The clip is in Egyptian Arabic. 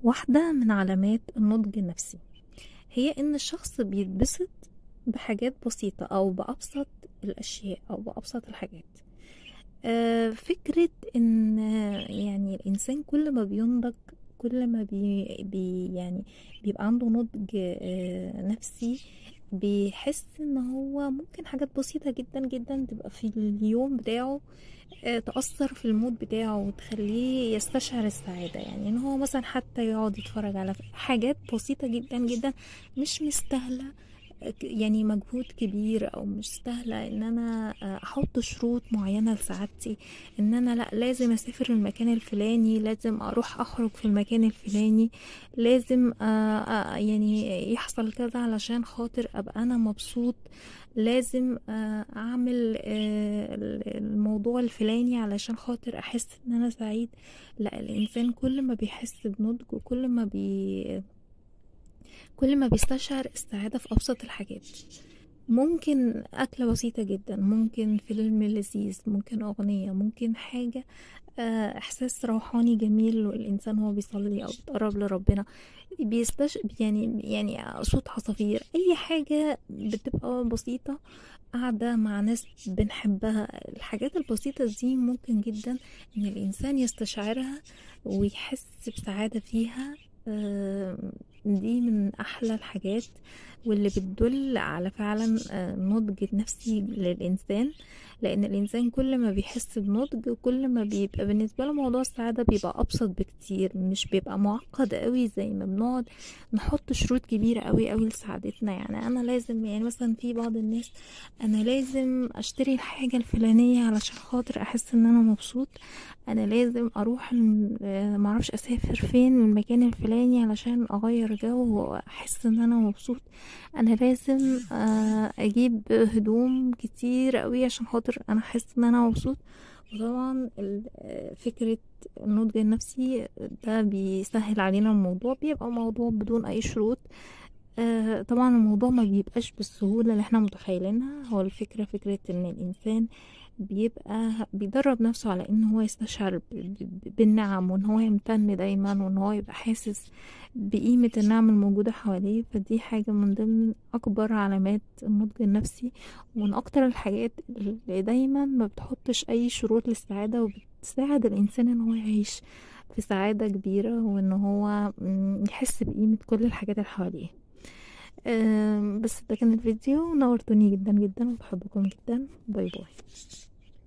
واحدة من علامات النضج النفسي هي إن الشخص بيتبسط بحاجات بسيطة أو بأبسط الأشياء أو بأبسط الحاجات آه، فكرة إن يعني الإنسان كل ما بينضج كل ما بي, بي يعني بيبقى عنده نضج آه، نفسي بيحس ان هو ممكن حاجات بسيطة جدا جدا تبقى في اليوم بتاعه آه، تأثر في المود بتاعه وتخليه يستشعر السعادة يعني ان هو مثلا حتى يقعد يتفرج على حاجات بسيطة جدا جدا مش مستاهلة يعني مجهود كبير او مش سهلة ان انا احط شروط معينة لسعادتي ان انا لا لازم اسافر المكان الفلاني لازم اروح اخرج في المكان الفلاني لازم يعني يحصل كذا علشان خاطر ابقى انا مبسوط لازم اعمل الموضوع الفلاني علشان خاطر احس ان انا سعيد لا الانسان كل ما بيحس بنضج وكل ما بي كل ما بيستشعر السعادة في أبسط الحاجات ممكن أكلة بسيطة جدا ممكن فيلم لذيذ ممكن أغنية ممكن حاجة إحساس روحاني جميل والإنسان هو بيصلي أو بيتقرب لربنا بيستش يعني يعني صوت عصافير أي حاجة بتبقى بسيطة قاعدة مع ناس بنحبها الحاجات البسيطة دي ممكن جدا إن الإنسان يستشعرها ويحس بسعادة فيها دي من احلى الحاجات واللي بتدل على فعلا نضج نفسي للانسان لان الانسان كل ما بيحس بنضج كل ما بيبقى بالنسبه له موضوع السعاده بيبقى ابسط بكتير مش بيبقى معقد قوي زي ما بنقعد نحط شروط كبيره قوي قوي لسعادتنا يعني انا لازم يعني مثلا في بعض الناس انا لازم اشتري الحاجه الفلانيه علشان خاطر احس ان انا مبسوط انا لازم اروح معرفش اسافر فين المكان الفلاني علشان اغير جو واحس ان انا مبسوط انا لازم اجيب هدوم كتير قوي عشان خاطر انا احس ان انا مبسوط وطبعا فكرة النضج النفسي ده بيسهل علينا الموضوع بيبقى موضوع بدون اي شروط طبعا الموضوع ما بيبقاش بالسهولة اللي احنا متخيلينها هو الفكرة فكرة ان الانسان بيبقى بيدرب نفسه على ان هو يستشعر بالنعم وان هو يمتن دايما وان هو يبقى حاسس بقيمة النعم الموجودة حواليه فدي حاجة من ضمن أكبر علامات النضج النفسي ومن أكتر الحاجات اللي دايما ما بتحطش أي شروط للسعادة وبتساعد الإنسان إن هو يعيش في سعادة كبيرة وإن هو يحس بقيمة كل الحاجات اللي حواليه بس ده كان الفيديو نورتوني جدا جدا وبحبكم جدا باي باي